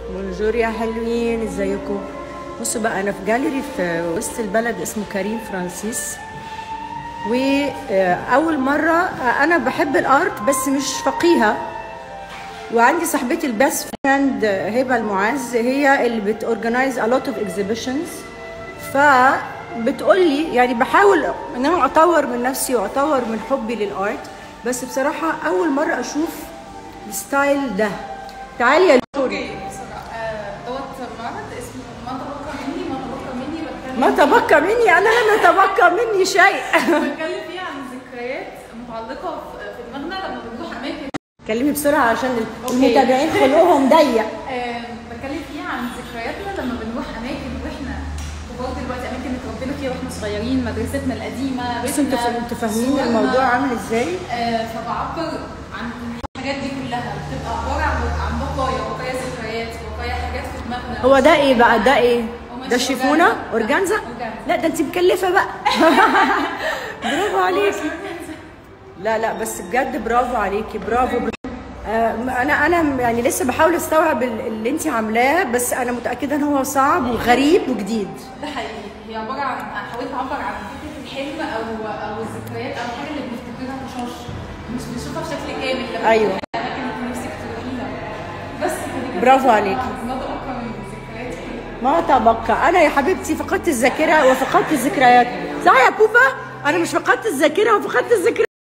بونجور يا حلوين ازيكم بصوا بقى انا في جاليري في وسط البلد اسمه كريم فرانسيس واول مره انا بحب الارت بس مش فقيهه وعندي صاحبتي البيست فريند هبه المعز هي اللي بتورجنايز a lot of exhibitions فبتقول لي يعني بحاول ان انا اطور من نفسي واطور من حبي للارت بس بصراحه اول مره اشوف الستايل ده تعالي يا اوكي بصراحه آه، دوت معرض اسمه ما تبقى مني ما تبقى مني بتكلم ما تبقى مني انا لم يتبقى مني شيء بتكلم فيه عن ذكريات متعلقه في في دماغنا لما بنروح اماكن كلمي بسرعه عشان أوكي. المتابعين خلقهم ضيق آه، بتكلم فيه عن ذكرياتنا لما بنروح اماكن واحنا كبار دلوقتي اماكن اتربينا فيها واحنا صغيرين مدرستنا القديمه بس انتوا بيتنا، انتوا فاهمين صورنا. الموضوع عامل ازاي آه، فبعبر عن الحاجات دي كلها بتبقى عباره عن عن بقايا بقايا ذكريات بقايا حاجات في دماغنا هو ده ايه بقى ده ايه هو ده مش شيفونه أورجانزا. اورجانزا أورجانزا. لا ده انت مكلفه بقى برافو عليكي لا لا بس بجد برافو عليكي برافو برافو. آه، انا انا يعني لسه بحاول استوعب ال- اللي انت عاملاه بس انا متاكده ان هو صعب وغريب وجديد ده حقيقي هي عباره عن حاولت اعبر عن فكره الحلم او او الذكريات او الحاجه اللي بنفتكرها طشاش مش بنشوفها بشكل كامل لما أيوة. بنروح الاماكن اللي نفسك تروحيها بس كده برافو عليكي. ما تبقى من الذكريات ما تبقى انا يا حبيبتي فقدت الذاكره وفقدت الذكريات صح يا بوبا انا مش فقدت الذاكره وفقدت الذكريات